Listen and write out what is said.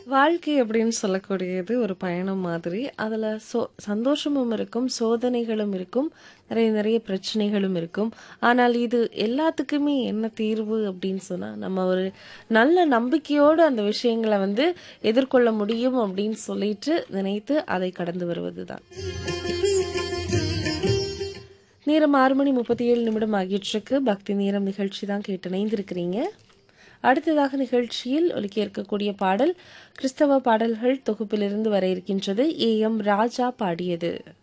வாழ்க்கை அப்படின்னு சொல்லக்கூடியது ஒரு பயணம் மாதிரி. அதுல சோ சந்தோஷமும் இருக்கும், சோதனைகளும் இருக்கும், நிறைய நிறைய பிரச்சனைகளும் இருக்கும். ஆனால் இது எல்லாத்துக்குமே என்ன தீர்வு அப்படின்னு சொன்னா, நம்ம ஒரு நல்ல நம்பிக்கையோட அந்த விஷயங்கள வந்து எதிர்கொள்ள முடியும் அப்படின்னு சொல்லிட்டு நினைத்து அதை கடந்து வருவதுதான். நேரம் 6 மணி 37 நிமிடம் ஆகியிட்டிருக்கு. பக்தி நேரம் நிகழ்ச்சி தான் கேட்டு இணைந்திருக்கிறீங்க. அடுத்ததாக நிகழ்ச்சியில் ஒலிக்க இருக்கக்கூடிய பாடல் கிறிஸ்தவ பாடல்கள் தொகுப்பிலிருந்து வர இருக்கின்றது. ஏ. எம். ராஜா பாடியது.